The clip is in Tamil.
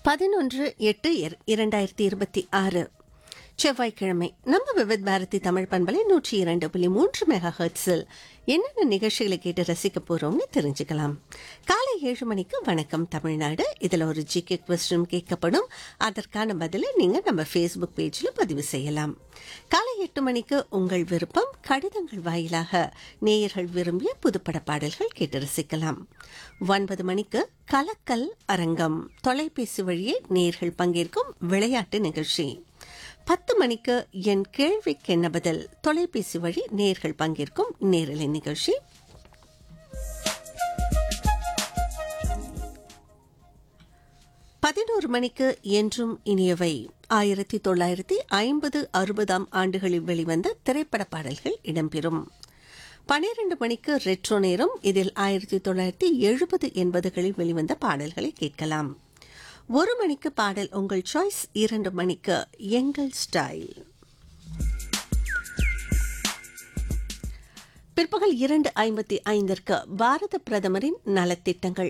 பதினொன்று எட்டு இர- இரண்டாயிரத்தி இருபத்தி ஆறு செவ்வாய்க்கிழமை நம்ம விவித் பாரதி தமிழ் பண்பலை நூற்றி இரண்டு புள்ளி மூன்று மெகா ஹெர்ட்ஸில் என்னென்ன நிகழ்ச்சிகளை கேட்டு ரசிக்க போறோம்னு தெரிஞ்சுக்கலாம் காலை ஏழு மணிக்கு வணக்கம் தமிழ்நாடு இதுல ஒரு ஜிகே கொஸ்டின் கேட்கப்படும் அதற்கான பதிலை நீங்க நம்ம ஃபேஸ்புக் பேஜ்ல பதிவு செய்யலாம் காலை எட்டு மணிக்கு உங்கள் விருப்பம் கடிதங்கள் வாயிலாக நேயர்கள் விரும்பிய புதுப்பட பாடல்கள் கேட்டு ரசிக்கலாம் ஒன்பது மணிக்கு கலக்கல் அரங்கம் தொலைபேசி வழியே நேயர்கள் பங்கேற்கும் விளையாட்டு நிகழ்ச்சி பத்து மணிக்கு என் கேள்விக்கு என்ன பதில் தொலைபேசி வழி நேர்கள் பங்கேற்கும் நேரலை நிகழ்ச்சி பதினோரு மணிக்கு என்றும் இனியவை ஆயிரத்தி தொள்ளாயிரத்தி ஐம்பது அறுபதாம் ஆண்டுகளில் வெளிவந்த திரைப்பட பாடல்கள் இடம்பெறும் பனிரெண்டு மணிக்கு ரெட்ரோ நேரம் இதில் ஆயிரத்தி தொள்ளாயிரத்தி எழுபது எண்பதுகளில் வெளிவந்த பாடல்களை கேட்கலாம் ஒரு மணிக்கு பாடல் உங்கள் சாய்ஸ் இரண்டு மணிக்கு எங்கள் ஸ்டைல் பிற்பகல் இரண்டு ஐம்பத்தி ஐந்திற்கு பாரத பிரதமரின் நலத்திட்டங்கள்